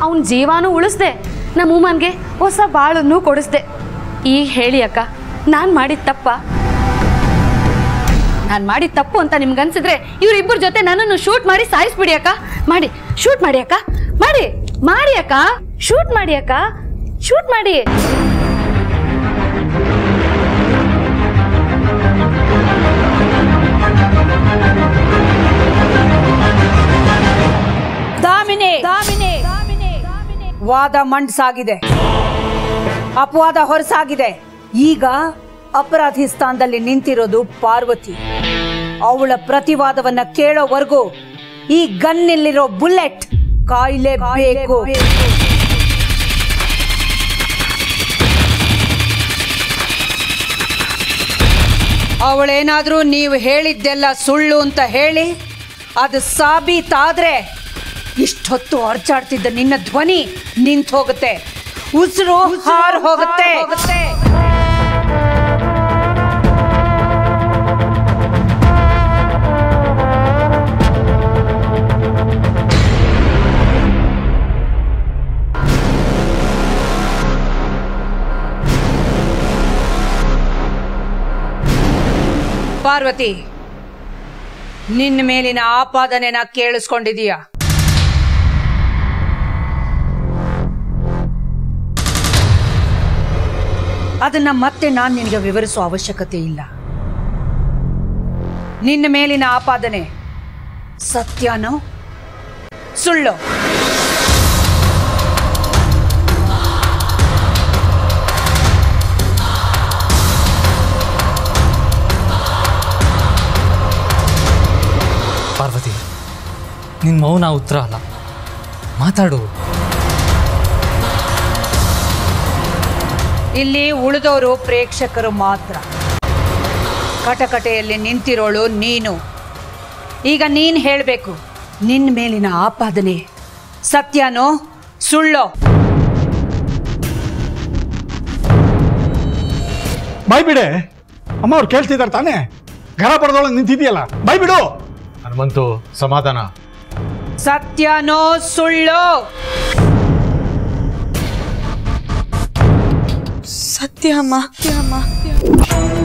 ಅವನ ಜೀವಾನೂ ಉಳಿಸ್ದೆ ನಮ್ಮ ಉಮನ್ಗೆ ಹೊಸ ಬಾಳನ್ನು ಕೊಡಿಸ್ದೆ ಈಗ ಹೇಳಿ ಅಕ್ಕ ನಾನು ಮಾಡಿದ ತಪ್ಪ ನಾನು ಮಾಡಿದ ತಪ್ಪು ಅಂತ ನಿಮ್ಗೆ ಅನ್ಸಿದ್ರೆ ಇವ್ರಿಬ್ಬರ ಜೊತೆ ನನ್ನನ್ನು ಶೂಟ್ ಮಾಡಿ ಸಾಯಿಸ್ಬಿಡಿ ಅಕ್ಕ ಮಾಡಿ ಶೂಟ್ ಮಾಡಿ ಅಕ್ಕ ಮಾಡಿ ಮಾಡಿ ಅಕ್ಕ ಶೂಟ್ ಮಾಡಿ ಅಕ್ಕ ಶೂಟ್ ಮಾಡಿ ದಾಮಿನಿ ದಾಮಿನಿ ವಾದ ಮಂಡ್ಸಾಗಿದೆ ಅಪವಾದ ಹೊರಸಾಗಿದೆ ಈಗ ಅಪರಾಧಿ ಸ್ಥಾನದಲ್ಲಿ ನಿಂತಿರೋದು ಪಾರ್ವತಿ ಅವಳ ಪ್ರತಿವಾದವನ್ನ ಕೇಳೋವರೆಗೂ ಈ ಗನ್ನಿಲ್ಲಿರೋ ಬುಲೆಟ್ ಕಾಯಿಲೆ ಬೇಕು ಅವಳೇನಾದ್ರೂ ನೀವು ಹೇಳಿದ್ದೆಲ್ಲ ಸುಳ್ಳು ಅಂತ ಹೇಳಿ ಅದು ಸಾಬೀತಾದ್ರೆ ಇಷ್ಟೊತ್ತು ಅರ್ಚಾಡ್ತಿದ್ದ ನಿನ್ನ ಧ್ವನಿ ನಿಂತು ಹೋಗುತ್ತೆ ಉಸಿರು ಹಾರ್ ಹೋಗುತ್ತೆ ಪಾರ್ವತಿ ನಿನ್ನ ಮೇಲಿನ ಆಪಾದನೆನ ಕೇಳಿಸ್ಕೊಂಡಿದೀಯಾ ಅದನ್ನ ಮತ್ತೆ ನಾನು ನಿನಗೆ ವಿವರಿಸೋ ಅವಶ್ಯಕತೆ ಇಲ್ಲ ನಿನ್ನ ಮೇಲಿನ ಆಪಾದನೆ ಸತ್ಯನೋ ಸುಳ್ಳು ಪಾರ್ವತಿ ನಿನ್ನ ಮೌನ ಉತ್ತರ ಅಲ್ಲ ಮಾತಾಡು ಇಲ್ಲಿ ಉಳಿದವರು ಪ್ರೇಕ್ಷಕರು ಮಾತ್ರ ಕಟಕಟೆಯಲ್ಲಿ ನಿಂತಿರೋಳು ನೀನು ಈಗ ನೀನು ಹೇಳಬೇಕು ನಿನ್ನ ಮೇಲಿನ ಆಪಾದನೆ ಸತ್ಯನೋ ಸುಳ್ಳೋ ಬಾಯ್ ಬಿಡೆ ಅಮ್ಮ ಅವ್ರು ಕೇಳ್ತಿದ್ದಾರೆ ತಾನೇ ಗರ ಪಡೆದೊಳಗೆ ನಿಂತಿದೆಯಲ್ಲ ಬಾಯ್ ಬಿಡು ಹನುಮಂತು ಸಮಾಧಾನ ಸತ್ಯನೋ ಸುಳ್ಳೋ ಸತ್ಯ ಅಮ್ಮ ಸತ್ಯ ಅಮ್ಮ